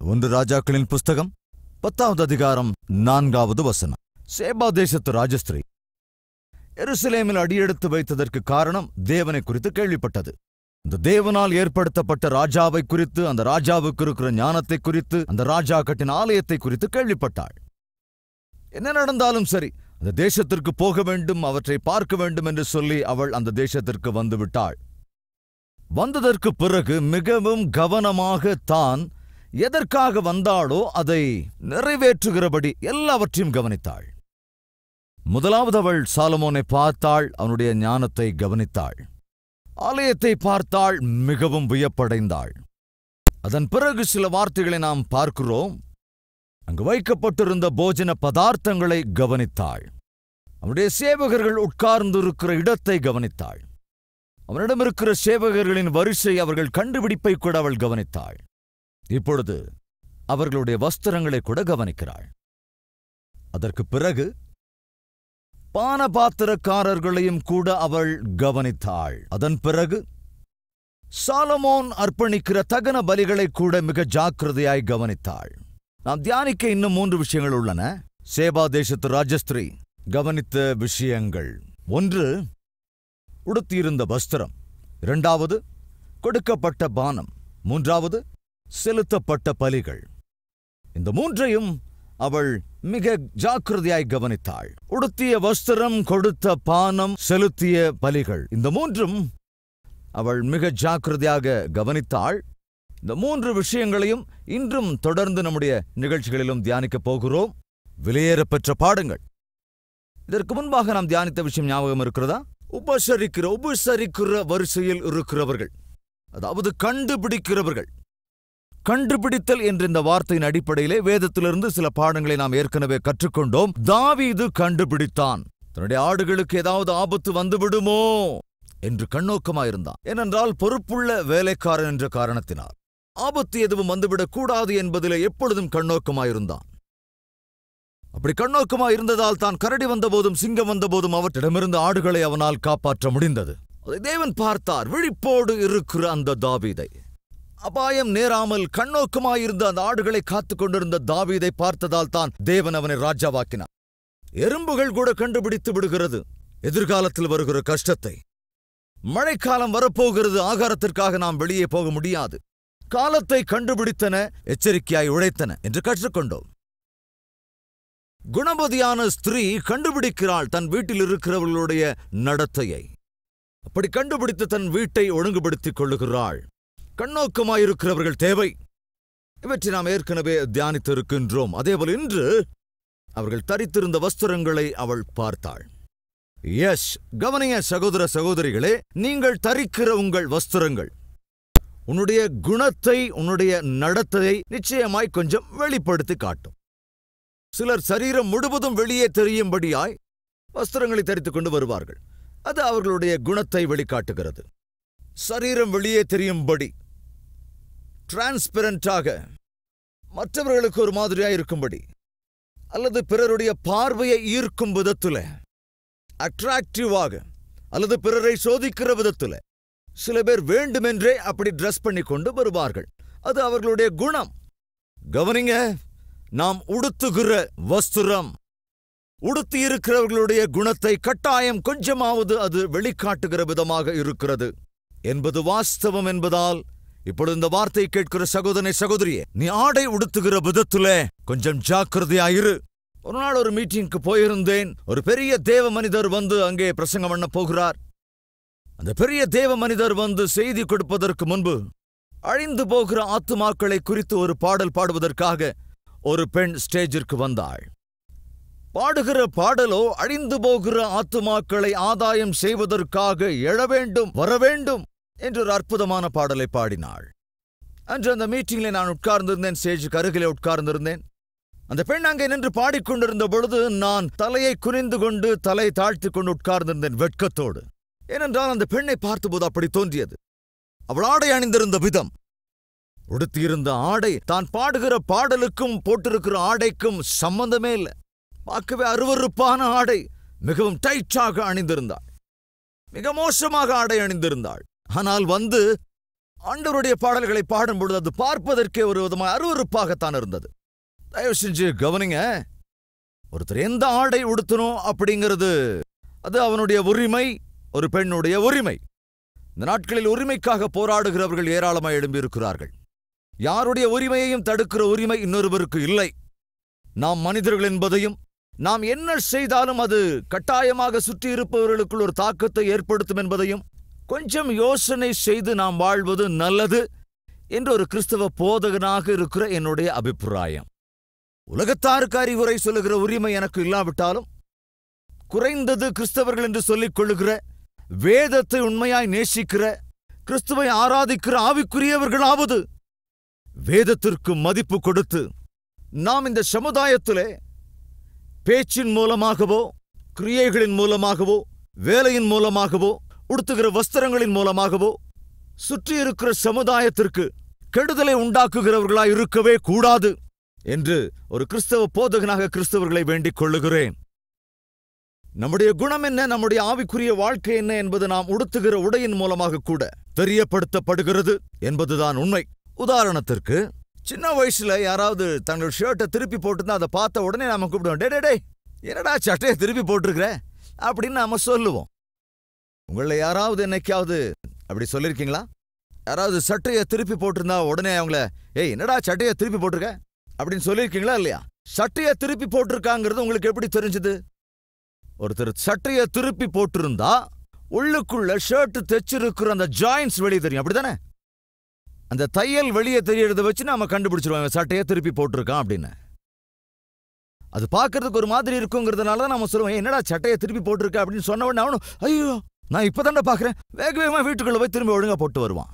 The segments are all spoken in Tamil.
ஒன்று ராஜாக்களின் புஸ்தகம் பத்தாவது அதிகாரம் நான்காவது வசனம் சேபா தேசத்து ராஜஸ்திரி எருசலேமில் அடியெடுத்து வைத்ததற்கு காரணம் தேவனை குறித்து கேள்விப்பட்டது இந்த தேவனால் ஏற்படுத்தப்பட்ட ராஜாவை குறித்து அந்த ராஜாவுக்கு இருக்கிற ஞானத்தை குறித்து அந்த ராஜா கட்டின ஆலயத்தை குறித்து கேள்விப்பட்டாள் என்ன நடந்தாலும் சரி அந்த தேசத்திற்கு போக வேண்டும் அவற்றை பார்க்க வேண்டும் என்று சொல்லி அவள் அந்த தேசத்திற்கு வந்து விட்டாள் வந்ததற்கு பிறகு மிகவும் கவனமாக தான் எதற்காக வந்தாளோ அதை நிறைவேற்றுகிறபடி எல்லாவற்றையும் கவனித்தாள் முதலாவது அவள் சாலமோனை பார்த்தாள் அவனுடைய ஞானத்தை கவனித்தாள் ஆலயத்தை பார்த்தாள் மிகவும் வியப்படைந்தாள் அதன் பிறகு சில வார்த்தைகளை நாம் பார்க்கிறோம் அங்கு வைக்கப்பட்டிருந்த போஜன பதார்த்தங்களை கவனித்தாள் அவனுடைய சேவகர்கள் உட்கார்ந்திருக்கிற இடத்தை கவனித்தாள் அவனிடம் இருக்கிற சேவகர்களின் வரிசை அவர்கள் கண்டுபிடிப்பை கூட அவள் கவனித்தாள் இப்பொழுது அவர்களுடைய வஸ்திரங்களை கூட கவனிக்கிறாள் அதற்கு பிறகு பானபாத்திரக்காரர்களையும் கூட அவள் கவனித்தாள் அதன் பிறகு சாலமோன் அர்ப்பணிக்கிற தகன பலிகளை கூட மிக ஜாக்கிரதையாய் கவனித்தாள் நாம் தியானிக்க இன்னும் மூன்று விஷயங்கள் உள்ளன சேபா தேசத்து ராஜஸ்திரி கவனித்த விஷயங்கள் ஒன்று உடுத்தியிருந்த வஸ்திரம் இரண்டாவது கொடுக்கப்பட்ட பானம் மூன்றாவது செலுத்தப்பட்ட பலிகள் இந்த மூன்றையும் அவள் மிக ஜாக்கிரதையாய் கவனித்தாள் உடுத்திய வஸ்திரம் கொடுத்த பானம் செலுத்திய பலிகள் இந்த மூன்றும் அவள் மிக ஜாக்கிரதையாக கவனித்தாள் இந்த மூன்று விஷயங்களையும் இன்றும் தொடர்ந்து நம்முடைய நிகழ்ச்சிகளிலும் தியானிக்கப் போகிறோம் விலையேறப்பெற்ற பாடங்கள் இதற்கு முன்பாக நாம் தியானித்த விஷயம் ஞாபகம் இருக்கிறதா உபசரிக்கிற உபசரிக்கிற வரிசையில் இருக்கிறவர்கள் அதாவது கண்டுபிடிக்கிறவர்கள் கண்டுபிடித்தல் என்ற இந்த வார்த்தையின் அடிப்படையிலே வேதத்திலிருந்து சில பாடங்களை நாம் ஏற்கனவே கற்றுக்கொண்டோம் தாவீது கண்டுபிடித்தான் தன்னுடைய ஆடுகளுக்கு ஏதாவது ஆபத்து வந்துவிடுமோ என்று கண்ணோக்கமாயிருந்தான் ஏனென்றால் பொறுப்புள்ள வேலைக்காரன் என்ற காரணத்தினால் ஆபத்து எதுவும் வந்துவிடக் கூடாது என்பதிலே எப்பொழுதும் கண்ணோக்கமாயிருந்தான் அப்படி கண்ணோக்கமாயிருந்ததால் தான் கரடி வந்தபோதும் சிங்கம் வந்தபோதும் அவற்றிடமிருந்து ஆடுகளை அவனால் காப்பாற்ற முடிந்தது அதை தேவன் பார்த்தார் விழிப்போடு இருக்கிற அந்த தாவீதை அபாயம் நேராமல் கண்ணோக்கமாயிருந்த அந்த ஆடுகளை காத்துக் கொண்டிருந்த தாவீதை பார்த்ததால் தான் தேவன் அவனை ராஜாவாக்கினார் எறும்புகள் கூட கண்டுபிடித்து விடுகிறது எதிர்காலத்தில் வருகிற கஷ்டத்தை மழைக்காலம் வரப்போகிறது ஆகாரத்திற்காக நாம் வெளியே போக முடியாது காலத்தை கண்டுபிடித்தன எச்சரிக்கையாய் உழைத்தன என்று கற்றுக்கொண்டோம் குணபதியான ஸ்திரீ கண்டுபிடிக்கிறாள் தன் வீட்டில் இருக்கிறவர்களுடைய நடத்தையை அப்படி கண்டுபிடித்து தன் வீட்டை ஒழுங்குபடுத்திக் கொள்ளுகிறாள் கண்ணோக்கமாயிருக்கிறவர்கள் தேவை இவற்றை நாம் ஏற்கனவே தியானித்திருக்கின்றோம் அதேபோல் இன்று அவர்கள் தரித்திருந்த வஸ்திரங்களை அவள் பார்த்தாள் எஸ் கவனிய சகோதர சகோதரிகளே நீங்கள் தரிக்கிற உங்கள் வஸ்திரங்கள் உன்னுடைய குணத்தை உன்னுடைய நடத்தையை நிச்சயமாய் கொஞ்சம் வெளிப்படுத்தி காட்டும் சிலர் சரீரம் முழுவதும் வெளியே தெரியும்படியாய் வஸ்திரங்களை தரித்துக் கொண்டு வருவார்கள் அது அவர்களுடைய குணத்தை வெளிக்காட்டுகிறது சரீரம் வெளியே தெரியும்படி டிரான்ஸ்பரண்டாக மற்றவர்களுக்கு ஒரு மாதிரியாய் இருக்கும்படி அல்லது பிறருடைய பார்வையை ஈர்க்கும் விதத்துல அட்ராக்டிவாக அல்லது பிறரை சோதிக்கிற விதத்துல சில பேர் வேண்டுமென்றே அப்படி ட்ரெஸ் பண்ணி கொண்டு வருவார்கள் அது அவர்களுடைய குணம் கவனிங்க நாம் உடுத்துகிற வஸ்திரம் உடுத்தி இருக்கிறவர்களுடைய குணத்தை கட்டாயம் கொஞ்சமாவது அது வெளிக்காட்டுகிற விதமாக இருக்கிறது என்பது வாஸ்தவம் என்பதால் இப்பொழுது இந்த வார்த்தை கேட்கிற சகோதரனை சகோதரியே நீ ஆடை உடுத்துகிற விதத்துல கொஞ்சம் ஜாக்கிரதையாயிரு ஒரு நாள் ஒரு மீட்டிங்க்கு போயிருந்தேன் ஒரு பெரிய தேவ மனிதர் வந்து அங்கே பிரசங்கம் பண்ண போகிறார் அந்த பெரிய தேவ மனிதர் வந்து செய்தி கொடுப்பதற்கு முன்பு அழிந்து போகிற ஆத்துமாக்களை குறித்து ஒரு பாடல் பாடுவதற்காக ஒரு பெண் ஸ்டேஜிற்கு வந்தாள் பாடுகிற பாடலோ அழிந்து போகிற ஆத்துமாக்களை ஆதாயம் செய்வதற்காக எழ வேண்டும் வர வேண்டும் என்று ஒரு அற்புதமான பாடலை பாடினாள் அன்று அந்த மீட்டிங்ல நான் உட்கார்ந்திருந்தேன் ஸ்டேஜுக்கு அருகிலே உட்கார்ந்திருந்தேன் அந்த பெண் அங்கே நின்று பாடிக்கொண்டிருந்த பொழுது நான் தலையை குனிந்து கொண்டு தலை தாழ்த்தி கொண்டு உட்கார்ந்திருந்தேன் வெட்கத்தோடு ஏனென்றால் அந்த பெண்ணை பார்த்தபோது அப்படி தோன்றியது அவள் ஆடை அணிந்திருந்த விதம் உடுத்தியிருந்த ஆடை தான் பாடுகிற பாடலுக்கும் போட்டிருக்கிற ஆடைக்கும் சம்பந்தமே இல்லை பார்க்கவே அருவருப்பான ஆடை மிகவும் டைட்டாக அணிந்திருந்தாள் மிக மோசமாக ஆடை அணிந்திருந்தாள் ஆனால் வந்து ஆண்டவருடைய பாடல்களை பாடும் பொழுது அது பார்ப்பதற்கே ஒரு விதமாக அருவருப்பாகத்தான் இருந்தது தயவு செஞ்சு கவனிங்க ஒருத்தர் எந்த ஆடை உடுத்தணும் அப்படிங்கிறது அது அவனுடைய உரிமை ஒரு பெண்ணுடைய உரிமை இந்த நாட்களில் உரிமைக்காக போராடுகிறவர்கள் ஏராளமாக எழும்பியிருக்கிறார்கள் யாருடைய உரிமையையும் தடுக்கிற உரிமை இன்னொருவருக்கு இல்லை நாம் மனிதர்கள் என்பதையும் நாம் என்ன செய்தாலும் அது கட்டாயமாக சுற்றி இருப்பவர்களுக்குள் ஒரு தாக்கத்தை ஏற்படுத்தும் என்பதையும் கொஞ்சம் யோசனை செய்து நாம் வாழ்வது நல்லது என்று ஒரு கிறிஸ்தவ போதகனாக இருக்கிற என்னுடைய அபிப்பிராயம் உலகத்தாருக்கு அறிவுரை சொல்லுகிற உரிமை எனக்கு இல்லாவிட்டாலும் குறைந்தது கிறிஸ்தவர்கள் என்று சொல்லிக் கொள்ளுகிற வேதத்தை உண்மையாய் நேசிக்கிற கிறிஸ்துவை ஆராதிக்கிற ஆவிக்குரியவர்களாவது வேதத்திற்கு மதிப்பு கொடுத்து நாம் இந்த சமுதாயத்திலே பேச்சின் மூலமாகவோ கிரியைகளின் மூலமாகவோ வேலையின் மூலமாகவோ உடுத்துகிற வஸ்திரங்களின் மூலமாகவோ சுற்றி இருக்கிற சமுதாயத்திற்கு கெடுதலை உண்டாக்குகிறவர்களாய் இருக்கவே கூடாது என்று ஒரு கிறிஸ்தவ போதகனாக கிறிஸ்தவர்களை வேண்டிக் கொள்ளுகிறேன் நம்முடைய குணம் என்ன நம்முடைய ஆவிக்குரிய வாழ்க்கை என்ன என்பது நாம் உடுத்துகிற உடையின் மூலமாக கூட தெரியப்படுத்தப்படுகிறது என்பதுதான் உண்மை உதாரணத்திற்கு சின்ன வயசுல யாராவது தங்கள் ஷர்ட்டை திருப்பி போட்டுருந்தா அதை பார்த்த உடனே நாம கூப்பிடுவோம் டே டே டே என்னடா சட்டையை திருப்பி போட்டிருக்கிற அப்படின்னு நாம சொல்லுவோம் உங்களை யாராவது என்னைக்காவது அப்படி சொல்லியிருக்கீங்களா யாராவது சட்டையை திருப்பி போட்டிருந்தா உடனே அவங்கள ஏய் என்னடா சட்டையை திருப்பி போட்டிருக்க அப்படின்னு சொல்லியிருக்கீங்களா இல்லையா சட்டையை திருப்பி போட்டிருக்காங்கிறது உங்களுக்கு எப்படி தெரிஞ்சது ஒருத்தர் சட்டையை திருப்பி போட்டிருந்தா உள்ளுக்குள்ள ஷர்ட் தைச்சிருக்கிற அந்த ஜாயின்ஸ் வெளியே தெரியும் அப்படிதானே அந்த தையல் வெளியே தெரியறத வச்சு நாம கண்டுபிடிச்சிருவோம் இவன் சட்டையை திருப்பி போட்டிருக்கான் அப்படின்னு அது பார்க்கறதுக்கு ஒரு மாதிரி இருக்குங்கிறதுனால தான் நம்ம சொல்லுவோம் "ஏய், என்னடா சட்டையை திருப்பி போட்டிருக்க அப்படின்னு சொன்ன உடனே அவனும் ஐயோ நான் இப்பதான்டா பார்க்கறேன் வேக வேகமா வீட்டுக்குள்ள போய் திரும்பி ஒழுங்கா போட்டு வருவான்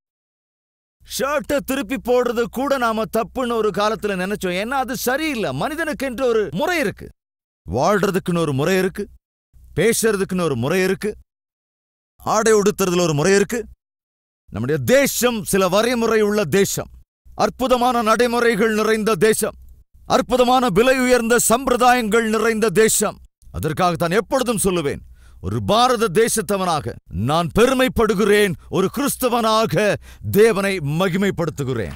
ஷர்ட்டை திருப்பி போடுறது கூட நாம தப்புன்னு ஒரு காலத்துல நினைச்சோம் ஏன்னா அது சரியில்லை மனிதனுக்கென்று ஒரு முறை இருக்கு வாழ்றதுக்குன்னு ஒரு முறை இருக்கு பேசுறதுக்குன்னு ஒரு முறை இருக்கு ஆடை உடுத்துறதுல ஒரு முறை இருக்கு நம்முடைய தேசம் சில வரைமுறை உள்ள தேசம் அற்புதமான நடைமுறைகள் நிறைந்த தேசம் அற்புதமான விலை உயர்ந்த சம்பிரதாயங்கள் நிறைந்த தேசம் அதற்காக தான் எப்பொழுதும் சொல்லுவேன் ஒரு பாரத தேசத்தவனாக நான் பெருமைப்படுகிறேன் ஒரு கிறிஸ்தவனாக தேவனை மகிமைப்படுத்துகிறேன்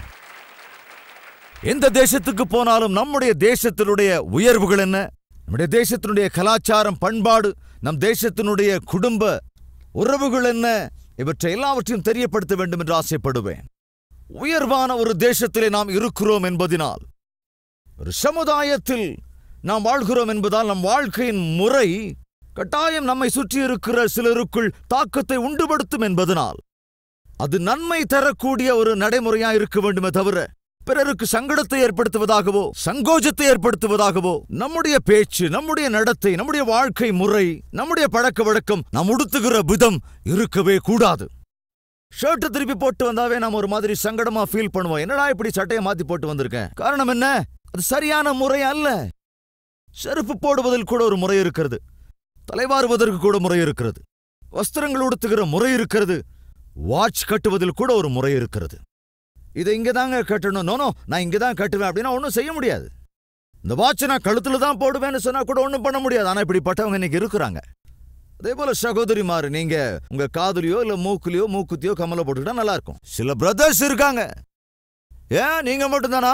எந்த தேசத்துக்கு போனாலும் நம்முடைய தேசத்தினுடைய உயர்வுகள் என்ன நம்முடைய தேசத்தினுடைய கலாச்சாரம் பண்பாடு நம் தேசத்தினுடைய குடும்ப உறவுகள் என்ன இவற்றை எல்லாவற்றையும் தெரியப்படுத்த வேண்டும் என்று ஆசைப்படுவேன் உயர்வான ஒரு தேசத்திலே நாம் இருக்கிறோம் என்பதினால் ஒரு சமுதாயத்தில் நாம் வாழ்கிறோம் என்பதால் நம் வாழ்க்கையின் முறை கட்டாயம் நம்மை சுற்றி இருக்கிற சிலருக்குள் தாக்கத்தை உண்டுபடுத்தும் என்பதனால் அது நன்மை தரக்கூடிய ஒரு நடைமுறையா இருக்க வேண்டுமே தவிர பிறருக்கு சங்கடத்தை ஏற்படுத்துவதாகவோ சங்கோஜத்தை ஏற்படுத்துவதாகவோ நம்முடைய பேச்சு நம்முடைய நடத்தை நம்முடைய வாழ்க்கை முறை நம்முடைய பழக்க வழக்கம் நாம் உடுத்துகிற விதம் இருக்கவே கூடாது ஷர்ட் திருப்பி போட்டு வந்தாவே நாம் ஒரு மாதிரி சங்கடமா ஃபீல் பண்ணுவோம் என்னடா இப்படி சட்டையை மாத்தி போட்டு வந்திருக்கேன் காரணம் என்ன அது சரியான முறை அல்ல செருப்பு போடுவதில் கூட ஒரு முறை இருக்கிறது தலைவாறுவதற்கு கூட முறை இருக்கிறது வஸ்திரங்கள் உடுத்துகிற முறை இருக்கிறது வாட்ச் கட்டுவதில் கூட ஒரு முறை இருக்கிறது இதை இங்க தாங்க கட்டணும் நோனோ நான் இங்க தான் கட்டுவேன் அப்படின்னா ஒன்றும் செய்ய முடியாது இந்த வாட்சை நான் கழுத்துல தான் போடுவேன்னு சொன்னா கூட ஒன்றும் பண்ண முடியாது ஆனா இப்படிப்பட்டவங்க இன்னைக்கு இருக்கிறாங்க அதே போல சகோதரிமாரு நீங்க உங்க காதுலயோ இல்ல மூக்குலயோ மூக்குத்தியோ கமல போட்டுக்கிட்டா நல்லா இருக்கும் சில பிரதர்ஸ் இருக்காங்க ஏன் நீங்க மட்டும்தானா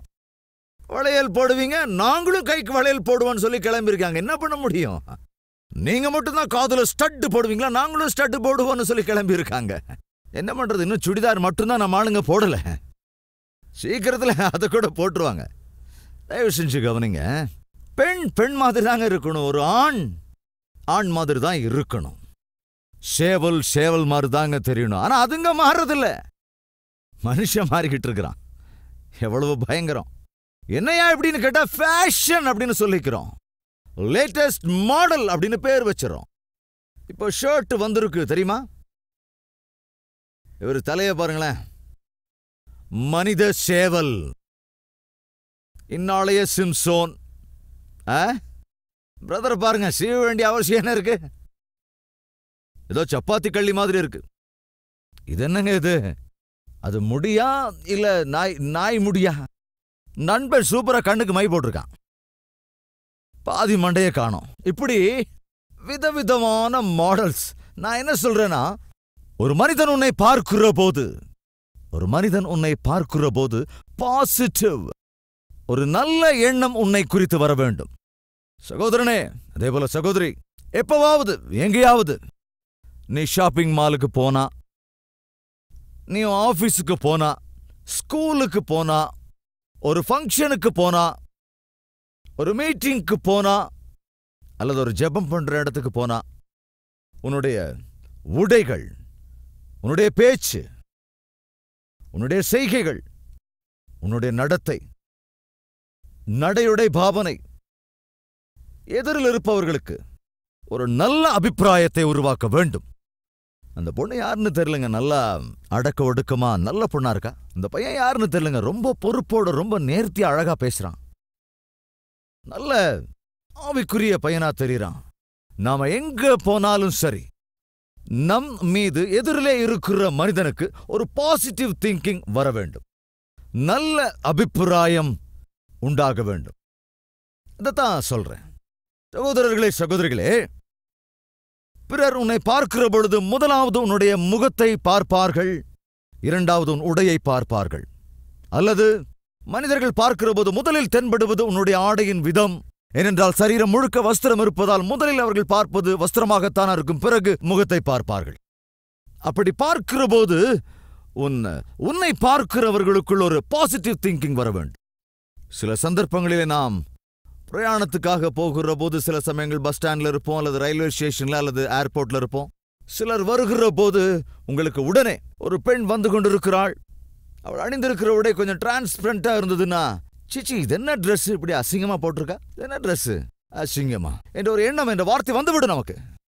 வளையல் போடுவீங்க நாங்களும் கைக்கு வளையல் போடுவோம்னு சொல்லி கிளம்பியிருக்காங்க என்ன பண்ண முடியும் நீங்க மட்டும்தான் காதுல ஸ்டட் போடுவீங்களா நாங்களும் ஸ்டட் போடுவோம்னு சொல்லி கிளம்பி இருக்காங்க என்ன பண்றது இன்னும் சுடிதார் மட்டும்தான் நம்ம ஆளுங்க போடல சீக்கிரத்துல அதை கூட போட்டுருவாங்க தயவு செஞ்சு கவனிங்க பெண் பெண் மாதிரி தாங்க இருக்கணும் ஒரு ஆண் ஆண் மாதிரி தான் இருக்கணும் சேவல் சேவல் மாதிரி தாங்க தெரியணும் ஆனா அதுங்க மாறுறதில்ல மனுஷன் மாறிக்கிட்டு இருக்கிறான் எவ்வளவு பயங்கரம் என்னையா இப்படின்னு கேட்டா ஃபேஷன் அப்படின்னு சொல்லிக்கிறோம் லேட்டஸ்ட் மாடல் அப்படின்னு பேர் வச்சிடறோம் இப்போ ஷர்ட் வந்திருக்கு தெரியுமா இவர் தலைய பாருங்களேன் மனித சேவல் இந்நாளைய சிம்சோன் ஆ பிரதர் பாருங்க செய்ய வேண்டிய அவசியம் என்ன இருக்கு ஏதோ சப்பாத்தி கள்ளி மாதிரி இருக்கு இது என்னங்க இது அது முடியா இல்ல நாய் நாய் முடியா நண்பன் சூப்பரா கண்ணுக்கு மை போட்டிருக்கான் பாதி மண்டைய காணோம் இப்படி விதவிதமான மாடல்ஸ் நான் என்ன சொல்றேன்னா ஒரு மனிதன் உன்னை பார்க்கிற போது ஒரு மனிதன் உன்னை பார்க்கிற போது பாசிட்டிவ் ஒரு நல்ல எண்ணம் உன்னை குறித்து வர வேண்டும் சகோதரனே அதே போல சகோதரி எப்பவாவது எங்கேயாவது நீ ஷாப்பிங் மாலுக்கு போனா நீ ஆபீஸுக்கு போனா ஸ்கூலுக்கு போனா ஒரு ஃபங்க்ஷனுக்கு போனா ஒரு மீட்டிங்க்கு போனா அல்லது ஒரு ஜெபம் பண்ற இடத்துக்கு போனா உன்னுடைய உடைகள் உன்னுடைய பேச்சு உன்னுடைய செய்கைகள் உன்னுடைய நடத்தை நடையுடை பாவனை எதிரில் இருப்பவர்களுக்கு ஒரு நல்ல அபிப்பிராயத்தை உருவாக்க வேண்டும் அந்த பொண்ணு யாருன்னு தெரியலங்க நல்லா அடக்க ஒடுக்கமா நல்ல பொண்ணா இருக்கா இந்த பையன் யாருன்னு தெரியலங்க ரொம்ப பொறுப்போட ரொம்ப நேர்த்தியா அழகா பேசுறான் நல்ல ஆவிக்குரிய பையனா தெரியறான் நாம எங்க போனாலும் சரி நம் மீது எதிரிலே இருக்கிற மனிதனுக்கு ஒரு பாசிட்டிவ் திங்கிங் வர வேண்டும் நல்ல அபிப்பிராயம் உண்டாக வேண்டும் இதைத்தான் சொல்றேன் சகோதரர்களே சகோதரிகளே பிறர் உன்னை பார்க்கிற பொழுது முதலாவது உன்னுடைய முகத்தை பார்ப்பார்கள் இரண்டாவது உன் உடையை பார்ப்பார்கள் அல்லது மனிதர்கள் பார்க்கிற போது முதலில் தென்படுவது உன்னுடைய ஆடையின் விதம் ஏனென்றால் சரீரம் முழுக்க வஸ்திரம் இருப்பதால் முதலில் அவர்கள் பார்ப்பது வஸ்திரமாகத்தான் இருக்கும் பிறகு முகத்தை பார்ப்பார்கள் அப்படி பார்க்கிற போது உன் உன்னை பார்க்கிறவர்களுக்குள் ஒரு பாசிட்டிவ் திங்கிங் வர வேண்டும் சில சந்தர்ப்பங்களிலே நாம் பிரயாணத்துக்காக போகிற போது சில சமயங்கள் பஸ் ஸ்டாண்ட்ல இருப்போம் அல்லது ரயில்வே ஸ்டேஷன்ல அல்லது ஏர்போர்ட்ல இருப்போம் சிலர் வருகிற போது உங்களுக்கு உடனே ஒரு பெண் வந்து கொண்டிருக்கிறாள் அவள் அணிந்திருக்கிற உடை கொஞ்சம் டிரான்ஸ்பரண்டா இருந்ததுன்னா சிச்சி இது என்ன Dress இப்படி அசிங்கமா போட்டிருக்கா இது என்ன Dress அசிங்கமா என்ற ஒரு எண்ணம் என்ற வார்த்தை வந்துவிடும் நமக்கு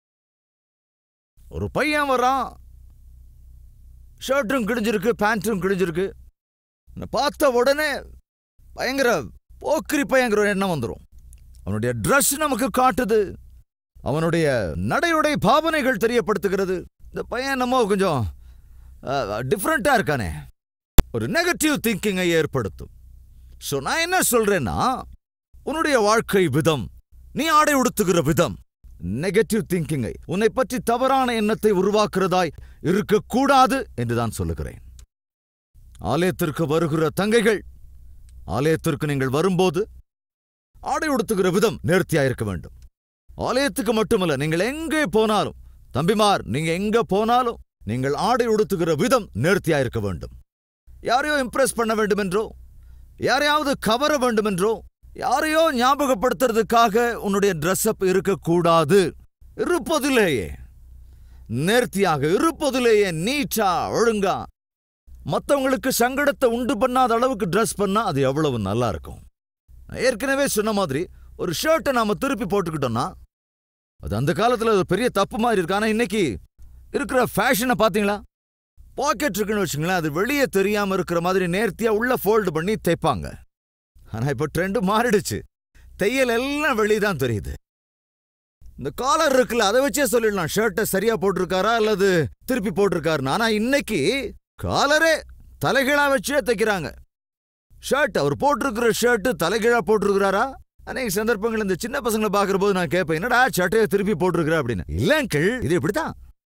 ஒரு பையன் வரான் ஷர்ட்டும் கிழிஞ்சிருக்கு பேண்ட்டும் கிழிஞ்சிருக்கு உன்னை பார்த்த உடனே பயங்கர போக்கிரி பயங்கர ஒரு எண்ணம் வந்துடும் அவனுடைய Dress நமக்கு காட்டுது அவனுடைய நடையுடை பாவனைகள் தெரியப்படுத்துகிறது இந்த பையன் நம்ம கொஞ்சம் டிஃப்ரெண்டா இருக்கானே ஒரு நெகட்டிவ் திங்கிங்கை ஏற்படுத்தும் ஸோ நான் என்ன சொல்றேன்னா உன்னுடைய வாழ்க்கை விதம் நீ ஆடை உடுத்துகிற விதம் நெகட்டிவ் திங்கிங்கை உன்னை பற்றி தவறான எண்ணத்தை உருவாக்குறதாய் இருக்கக்கூடாது என்று தான் சொல்லுகிறேன் ஆலயத்திற்கு வருகிற தங்கைகள் ஆலயத்திற்கு நீங்கள் வரும்போது ஆடை உடுத்துகிற விதம் நேர்த்தியா இருக்க வேண்டும் ஆலயத்துக்கு மட்டுமல்ல நீங்கள் எங்கே போனாலும் தம்பிமார் நீங்க எங்க போனாலும் நீங்கள் ஆடை உடுத்துகிற விதம் நேர்த்தியா இருக்க வேண்டும் யாரையோ இம்ப்ரெஸ் பண்ண வேண்டும் என்றோ யாரையாவது கவர வேண்டும் என்றோ யாரையோ ஞாபகப்படுத்துறதுக்காக உன்னுடைய ட்ரெஸ்அப் இருக்கக்கூடாது இருப்பதிலேயே நேர்த்தியாக இருப்பதிலேயே நீட்டா ஒழுங்கா மத்தவங்களுக்கு சங்கடத்தை உண்டு பண்ணாத அளவுக்கு ட்ரெஸ் பண்ணா அது எவ்வளவு நல்லா இருக்கும் நான் ஏற்கனவே சொன்ன மாதிரி ஒரு ஷர்ட்டை நாம திருப்பி போட்டுக்கிட்டோம்னா அது அந்த காலத்துல ஒரு பெரிய தப்பு மாதிரி இருக்கு ஆனா இன்னைக்கு இருக்கிற ஃபேஷனை பாத்தீங்களா பாக்கெட் இருக்குன்னு வச்சுங்களேன் அது வெளியே தெரியாம இருக்கிற மாதிரி நேர்த்தியா உள்ள ஃபோல்டு பண்ணி தைப்பாங்க ஆனா இப்ப ட்ரெண்டு மாறிடுச்சு தையல் எல்லாம் வெளியே தான் தெரியுது இந்த காலர் இருக்குல்ல அதை வச்சே சொல்லிடலாம் ஷர்ட்டை சரியா போட்டிருக்காரா அல்லது திருப்பி போட்டிருக்காருன்னு ஆனா இன்னைக்கு காலரே தலைகீழா வச்சே தைக்கிறாங்க ஷர்ட் அவர் போட்டிருக்கிற ஷர்ட் தலைகீழா போட்டிருக்கிறாரா அநேக சந்தர்ப்பங்கள் இந்த சின்ன பசங்களை பார்க்கிற போது நான் கேட்பேன் என்னடா ஷர்ட்டையை திருப்பி போட்டிருக்கிற அப்படின்னு இல்ல அங்கிள் இது இப்படித்தான்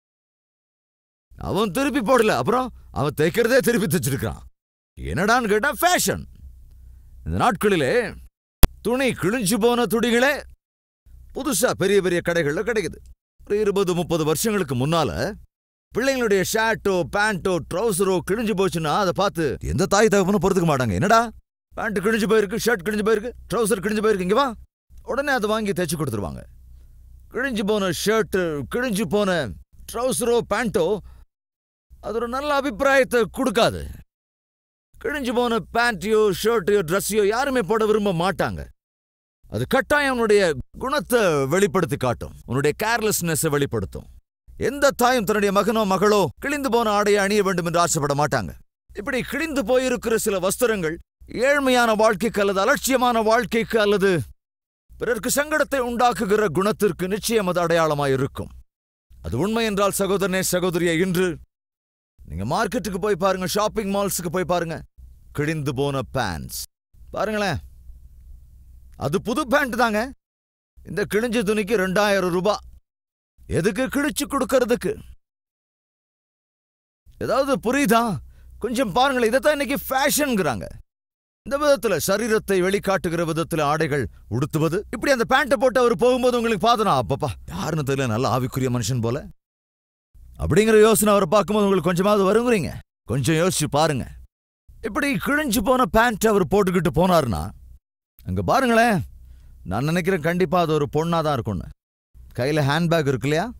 அவன் திருப்பி போடல அப்புறம் அவன் தைக்கிறதே திருப்பி தைச்சிருக்கான் என்னடான்னு கேட்டா ஃபேஷன் இந்த நாட்களிலே துணி கிழிஞ்சு போன துணிகளே புதுசா பெரிய பெரிய கடைகள்ல கிடைக்குது ஒரு இருபது முப்பது வருஷங்களுக்கு முன்னால பிள்ளைங்களுடைய ஷர்ட்டோ பேண்ட்டோ ட்ரௌசரோ கிழிஞ்சு போச்சுன்னா அதை பார்த்து எந்த தாய் தகப்பனும் பொறுத்துக்க மாட்டாங்க என்னடா பேண்ட் கிழிஞ்சு போயிருக்கு ஷர்ட் கிழிஞ்சு போயிருக்கு ட்ரௌசர் கிழிஞ்சு போயிருக்கு இங்க வா உடனே அதை வாங்கி தைச்சு கொடுத்துருவாங்க கிழிஞ்சு போன ஷர்ட்டு கிழிஞ்சு போன ட்ரௌசரோ பேண்ட்டோ அது ஒரு நல்ல அபிப்பிராயத்தை கொடுக்காது கிழிஞ்சு போன பேண்ட்டையோ ஷர்ட்டையோ ட்ரெஸ்ஸையோ யாருமே போட விரும்ப மாட்டாங்க அது கட்டாயம் உன்னுடைய குணத்தை வெளிப்படுத்தி காட்டும் உன்னுடைய கேர்லெஸ்னஸை வெளிப்படுத்தும் எந்த தாயும் தன்னுடைய மகனோ மகளோ கிழிந்து போன ஆடையை அணிய வேண்டும் என்று ஆசைப்பட மாட்டாங்க இப்படி கிழிந்து போயிருக்கிற சில வஸ்திரங்கள் ஏழ்மையான வாழ்க்கைக்கு அல்லது அலட்சியமான வாழ்க்கைக்கு அல்லது பிறருக்கு சங்கடத்தை உண்டாக்குகிற குணத்திற்கு நிச்சயம் அது அடையாளமாய் இருக்கும் அது உண்மை என்றால் சகோதரனே சகோதரியே இன்று நீங்க மார்க்கெட்டுக்கு போய் பாருங்க ஷாப்பிங் மால்ஸுக்கு போய் பாருங்க கிழிந்து போன பேண்ட்ஸ் பாருங்களேன் அது புது பேண்ட் தாங்க இந்த கிழிஞ்ச துணிக்கு ரெண்டாயிரம் ரூபாய் எதுக்கு கிழிச்சு கொடுக்கறதுக்கு ஏதாவது புரியுதா கொஞ்சம் பாருங்களேன் இதைத்தான் இன்னைக்கு ஃபேஷன்ங்கிறாங்க இந்த விதத்துல சரீரத்தை வெளிக்காட்டுகிற விதத்துல ஆடைகள் உடுத்துவது இப்படி அந்த பேண்ட்டை போட்டு அவர் போகும்போது உங்களுக்கு பார்த்தனா அப்பப்பா யாருன்னு தெரியல நல்ல ஆவிக்குரிய மனுஷன் போல அப்படிங்கிற யோசனை அவரை பார்க்கும்போது உங்களுக்கு கொஞ்சமாவது வருங்கிறீங்க கொஞ்சம் யோசிச்சு பாருங்க இப்படி கிழிஞ்சு போன பேண்ட் அவர் போட்டுக்கிட்டு போனாருன்னா அங்க பாருங்களேன் நான் நினைக்கிறேன் கண்டிப்பா அது ஒரு பொண்ணா தான் இருக்கும்னு கையில ஹேண்ட்பேக் இருக்கு இல்லையா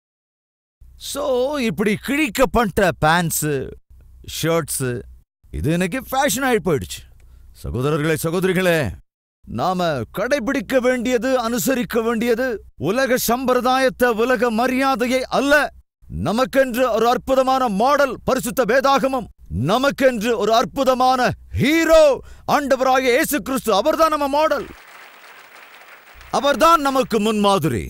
சோ இப்படி கிழிக்கப்பட்ட பேண்ட்ஸு ஷர்ட்ஸு இது இன்னைக்கு ஃபேஷன் ஆகி போயிடுச்சு சகோதரர்களே சகோதரிகளே நாம கடைபிடிக்க வேண்டியது அனுசரிக்க வேண்டியது உலக சம்பிரதாயத்தை உலக மரியாதையை அல்ல நமக்கென்று ஒரு அற்புதமான மாடல் பரிசுத்த வேதாகமம் நமக்கென்று ஒரு அற்புதமான ஹீரோ ஆண்டவராகிய இயேசு கிறிஸ்து அவர்தான் நம்ம மாடல் அவர்தான் நமக்கு முன்மாதிரி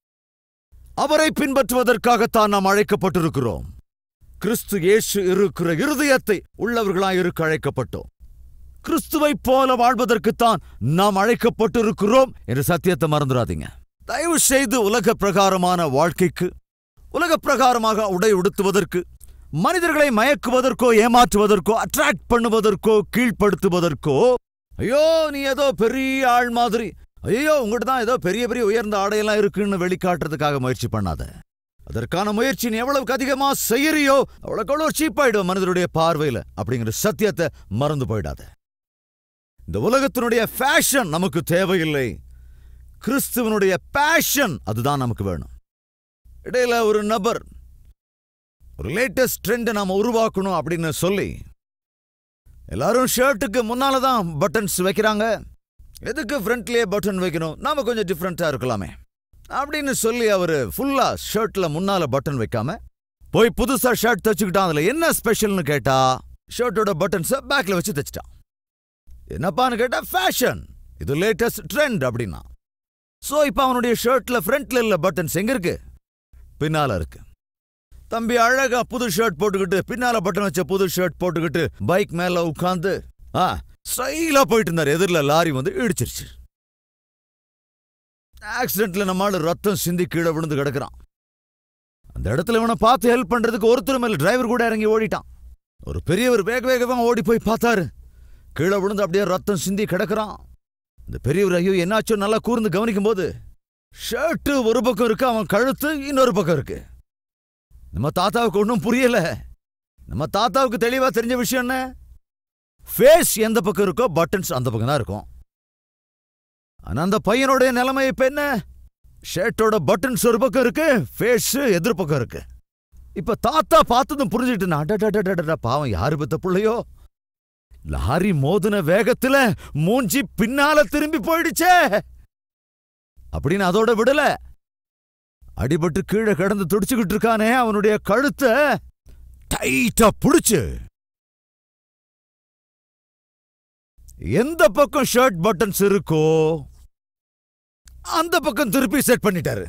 அவரை பின்பற்றுவதற்காகத்தான் நாம் அழைக்கப்பட்டிருக்கிறோம் கிறிஸ்து இயேசு இருக்கிற இருதயத்தை உள்ளவர்களாய் இருக்க அழைக்கப்பட்டோம் கிறிஸ்துவைப் போல வாழ்வதற்குத்தான் நாம் அழைக்கப்பட்டிருக்கிறோம் என்று சத்தியத்தை மறந்துடாதீங்க தயவு செய்து உலக பிரகாரமான வாழ்க்கைக்கு உலக பிரகாரமாக உடை உடுத்துவதற்கு மனிதர்களை மயக்குவதற்கோ ஏமாற்றுவதற்கோ அட்ராக்ட் பண்ணுவதற்கோ கீழ்ப்படுத்துவதற்கோ ஐயோ நீ ஏதோ பெரிய ஆள் மாதிரி ஐயோ உங்ககிட்ட தான் ஏதோ பெரிய பெரிய உயர்ந்த ஆடையெல்லாம் இருக்குன்னு வெளிக்காட்டுறதுக்காக முயற்சி பண்ணாத அதற்கான முயற்சி நீ எவ்வளவுக்கு அதிகமா செய்யறியோ அவ்வளவுக்கு அவ்வளோ சீப்பாயிடும் மனிதருடைய பார்வையில அப்படிங்கிற சத்தியத்தை மறந்து போயிடாத இந்த உலகத்தினுடைய ஃபேஷன் நமக்கு தேவையில்லை கிறிஸ்துவனுடைய பேஷன் அதுதான் நமக்கு வேணும் இடையில ஒரு நபர் ஒரு லேட்டஸ்ட் ட்ரெண்டை நாம உருவாக்கணும் அப்படின்னு சொல்லி எல்லாரும் ஷர்ட்டுக்கு முன்னால தான் பட்டன்ஸ் வைக்கிறாங்க எதுக்கு ஃப்ரண்ட்லயே பட்டன் வைக்கணும் நாம கொஞ்சம் டிஃப்ரெண்டா இருக்கலாமே அப்படின்னு சொல்லி அவர் ஃபுல்லா ஷர்ட்ல முன்னால பட்டன் வைக்காம போய் புதுசா ஷர்ட் தச்சுக்கிட்டான் அதுல என்ன ஸ்பெஷல்னு கேட்டா ஷர்ட்டோட பட்டன்ஸை பேக்ல வச்சு தச்சிட்டான் என்னப்பான்னு கேட்டா ஃபேஷன் இது லேட்டஸ்ட் ட்ரெண்ட் அப்படின்னா சோ இப்போ அவனுடைய ஷர்ட்ல ஃப்ரண்ட்ல இல்ல பட்டன்ஸ் எங்க இருக்கு பின்னால இருக்கு தம்பி அழகா புது ஷர்ட் போட்டுக்கிட்டு பின்னால பட்டன் வச்ச புது ஷர்ட் போட்டுக்கிட்டு பைக் மேல உட்கார்ந்து ஆ ஸ்டைலா போயிட்டு இருந்தார் எதிரில் லாரி வந்து இடிச்சிருச்சு ஆக்சிடென்ட்ல நம்மால ரத்தம் சிந்தி கீழே விழுந்து கிடக்குறான் அந்த இடத்துல இவனை பார்த்து ஹெல்ப் பண்றதுக்கு ஒருத்தரும் இல்ல டிரைவர் கூட இறங்கி ஓடிட்டான் ஒரு பெரியவர் வேக வேகமா ஓடி போய் பார்த்தாரு கீழே விழுந்து அப்படியே ரத்தம் சிந்தி கிடக்குறான் இந்த பெரியவர் ஐயோ என்னாச்சோ நல்லா கூர்ந்து கவனிக்கும் போது ஷர்ட்டு ஒரு பக்கம் இருக்கு அவன் கழுத்து இன்னொரு பக்கம் இருக்கு நம்ம தாத்தாவுக்கு ஒன்றும் புரியல நம்ம தாத்தாவுக்கு தெளிவா தெரிஞ்ச விஷயம் என்ன ஃபேஸ் எந்த பக்கம் இருக்கோ பட்டன்ஸ் அந்த பக்கம் தான் இருக்கும் ஆனா அந்த பையனுடைய நிலைமை இப்ப என்ன ஷர்ட்டோட பட்டன்ஸ் ஒரு பக்கம் இருக்கு ஃபேஸ் எதிர் பக்கம் இருக்கு இப்ப தாத்தா பார்த்ததும் புரிஞ்சுட்டு அடடடடடா பாவம் யாரு பெத்த புள்ளையோ லாரி மோதின வேகத்துல மூஞ்சி பின்னால திரும்பி போயிடுச்சே அப்படின்னு அதோட விடல அடிபட்டு கீழே கிடந்து துடிச்சுக்கிட்டு இருக்கானே அவனுடைய கழுத்தை டைட்டா புடிச்சு எந்த பக்கம் ஷர்ட் பட்டன்ஸ் இருக்கோ அந்த பக்கம் திருப்பி செட் பண்ணிட்டாரு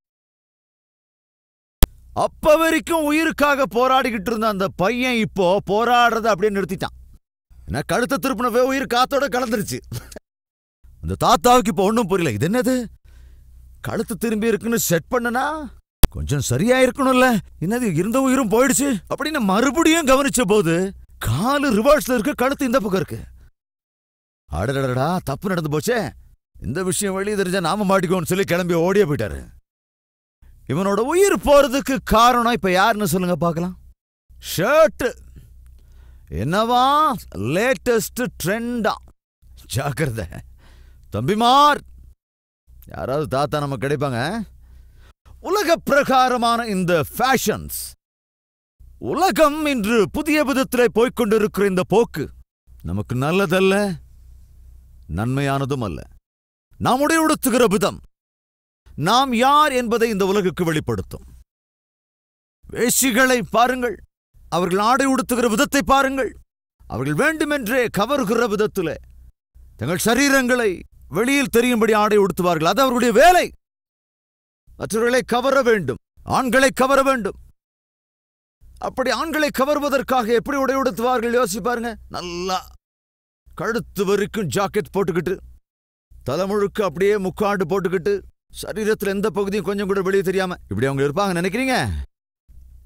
அப்ப வரைக்கும் உயிருக்காக போராடிக்கிட்டு இருந்த அந்த பையன் இப்போ போராடுறத அப்படியே நிறுத்திட்டான் என்ன கழுத்தை திருப்பினவே உயிர் காத்தோட கலந்துருச்சு அந்த தாத்தாவுக்கு இப்போ ஒன்றும் புரியல இது என்னது கழுத்து திரும்பி இருக்குன்னு செட் பண்ணனா கொஞ்சம் சரியா இருக்கணும்ல என்னது இருந்த உயிரும் போயிடுச்சு அப்படின்னு மறுபடியும் கவனிச்ச போது காலு ரிவர்ஸ்ல இருக்கு கழுத்து இந்த பக்கம் இருக்கு அடடடடா தப்பு நடந்து போச்சே இந்த விஷயம் வெளியே தெரிஞ்சா நாம மாட்டிக்கோன்னு சொல்லி கிளம்பி ஓடியே போயிட்டாரு இவனோட உயிர் போறதுக்கு காரணம் இப்ப யாருன்னு சொல்லுங்க பார்க்கலாம் ஷர்ட் என்னவா லேட்டஸ்ட் ட்ரெண்டா ஜாக்கிரதை தம்பிமார் யாராவது தாத்தா நம்ம கிடைப்பாங்க உலக பிரகாரமான இந்த ஃபேஷன்ஸ் உலகம் இன்று புதிய விதத்திலே போய்க்கொண்டிருக்கிற இந்த போக்கு நமக்கு நல்லதல்ல நன்மையானதும் அல்ல நாம் உடையுடுத்துகிற விதம் நாம் யார் என்பதை இந்த உலகுக்கு வெளிப்படுத்தும் வேஷிகளை பாருங்கள் அவர்கள் ஆடை உடுத்துகிற விதத்தை பாருங்கள் அவர்கள் வேண்டுமென்றே கவருகிற விதத்திலே தங்கள் சரீரங்களை வெளியில் தெரியும்படி ஆடை உடுத்துவார்கள் அது அவர்களுடைய வேலை மற்றவர்களை கவர வேண்டும் ஆண்களை கவர வேண்டும் அப்படி ஆண்களை கவர்வதற்காக எப்படி உடை உடுத்துவார்கள் யோசிச்சு பாருங்க நல்லா கழுத்து வரைக்கும் ஜாக்கெட் போட்டுக்கிட்டு தலை முழுக்க அப்படியே முக்காடு போட்டுக்கிட்டு சரீரத்துல எந்த பகுதியும் கொஞ்சம் கூட வெளியே தெரியாம இப்படி அவங்க இருப்பாங்க நினைக்கிறீங்க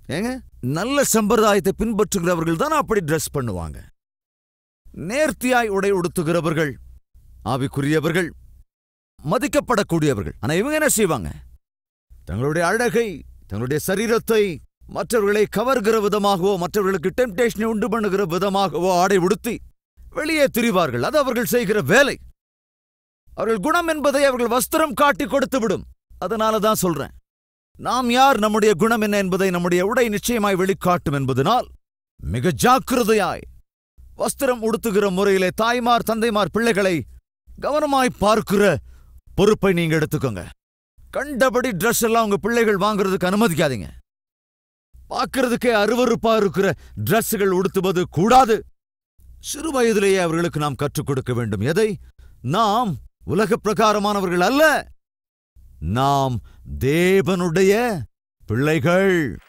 ஏங்க நல்ல சம்பிரதாயத்தை பின்பற்றுகிறவர்கள் தான் அப்படி ட்ரெஸ் பண்ணுவாங்க நேர்த்தியாய் உடை உடுத்துகிறவர்கள் ஆவிக்குரியவர்கள் மதிக்கப்படக்கூடியவர்கள் ஆனா இவங்க என்ன செய்வாங்க தங்களுடைய அழகை தங்களுடைய சரீரத்தை மற்றவர்களை கவர்கிற விதமாகவோ மற்றவர்களுக்கு டெம்டேஷனை உண்டு பண்ணுகிற விதமாகவோ ஆடை உடுத்தி வெளியே திரிவார்கள் அது அவர்கள் செய்கிற வேலை அவர்கள் குணம் என்பதை அவர்கள் வஸ்திரம் காட்டி கொடுத்து விடும் அதனால தான் சொல்றேன் நாம் யார் நம்முடைய குணம் என்ன என்பதை நம்முடைய உடை நிச்சயமாய் வெளிக்காட்டும் என்பதனால் மிக ஜாக்கிரதையாய் வஸ்திரம் உடுத்துகிற முறையிலே தாய்மார் தந்தைமார் பிள்ளைகளை கவனமாய் பார்க்கிற பொறுப்பை நீங்க எடுத்துக்கோங்க கண்டபடி ட்ரெஸ் எல்லாம் உங்க பிள்ளைகள் வாங்குறதுக்கு அனுமதிக்காதீங்க பார்க்கறதுக்கே அருவருப்பா இருக்கிற ட்ரெஸ்ஸுகள் உடுத்துவது கூடாது சிறு வயதிலேயே அவர்களுக்கு நாம் கற்றுக் கொடுக்க வேண்டும் எதை நாம் உலக பிரகாரமானவர்கள் அல்ல நாம் தேவனுடைய பிள்ளைகள்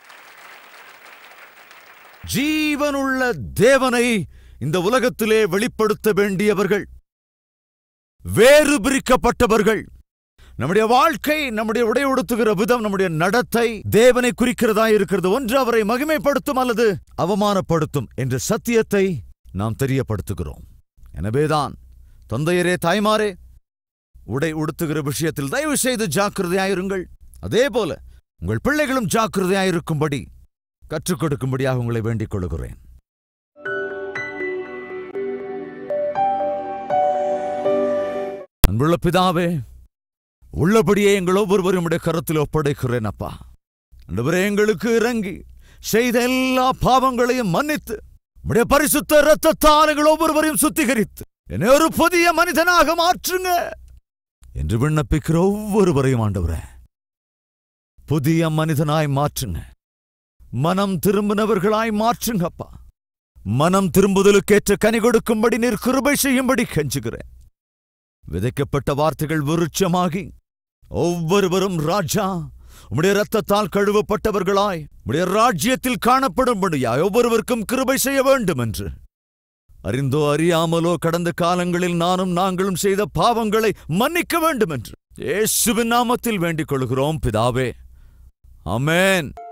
ஜீவனுள்ள தேவனை இந்த உலகத்திலே வெளிப்படுத்த வேண்டியவர்கள் வேறு பிரிக்கப்பட்டவர்கள் நம்முடைய வாழ்க்கை நம்முடைய உடை உடுத்துகிற விதம் நம்முடைய நடத்தை தேவனை குறிக்கிறதா இருக்கிறது ஒன்று அவரை மகிமைப்படுத்தும் அல்லது அவமானப்படுத்தும் என்ற சத்தியத்தை நாம் தெரியப்படுத்துகிறோம் எனவேதான் தந்தையரே தாய்மாரே உடை உடுத்துகிற விஷயத்தில் தயவு செய்து ஜாக்கிரதையாயிருங்கள் அதே போல உங்கள் பிள்ளைகளும் ஜாக்கிரதையாயிருக்கும்படி கற்றுக் கொடுக்கும்படியாக உங்களை வேண்டிக் கொள்கிறேன் அன்புள்ள பிதாவே உள்ளபடியே எங்கள் ஒவ்வொருவரும் உடைய கருத்தில் ஒப்படைக்கிறேன் அப்பா ஆண்டவரே எங்களுக்கு இறங்கி செய்த எல்லா பாவங்களையும் மன்னித்து உடைய பரிசுத்த இரத்தத்தால் எங்கள் ஒவ்வொருவரையும் சுத்திகரித்து என்னை ஒரு புதிய மனிதனாக மாற்றுங்க என்று விண்ணப்பிக்கிற ஒவ்வொருவரையும் ஆண்டவரே புதிய மனிதனாய் மாற்றுங்க மனம் திரும்பினவர்களாய் மாற்றுங்கப்பா மனம் திரும்புதலுக்கேற்ற கனி கொடுக்கும்படி நீர் கிருபை செய்யும்படி கெஞ்சுகிறேன் விதைக்கப்பட்ட வார்த்தைகள் விருட்சமாகி ஒவ்வொருவரும் ராஜா உம்முடைய இரத்தத்தால் கழுவப்பட்டவர்களாய் உம்முடைய ராஜ்யத்தில் காணப்படும்படியாய் ஒவ்வொருவருக்கும் கிருபை செய்ய வேண்டும் என்று அறிந்தோ அறியாமலோ கடந்த காலங்களில் நானும் நாங்களும் செய்த பாவங்களை மன்னிக்க வேண்டும் என்று இயேசுவின் நாமத்தில் வேண்டிக் கொள்கிறோம் பிதாவே அமேன்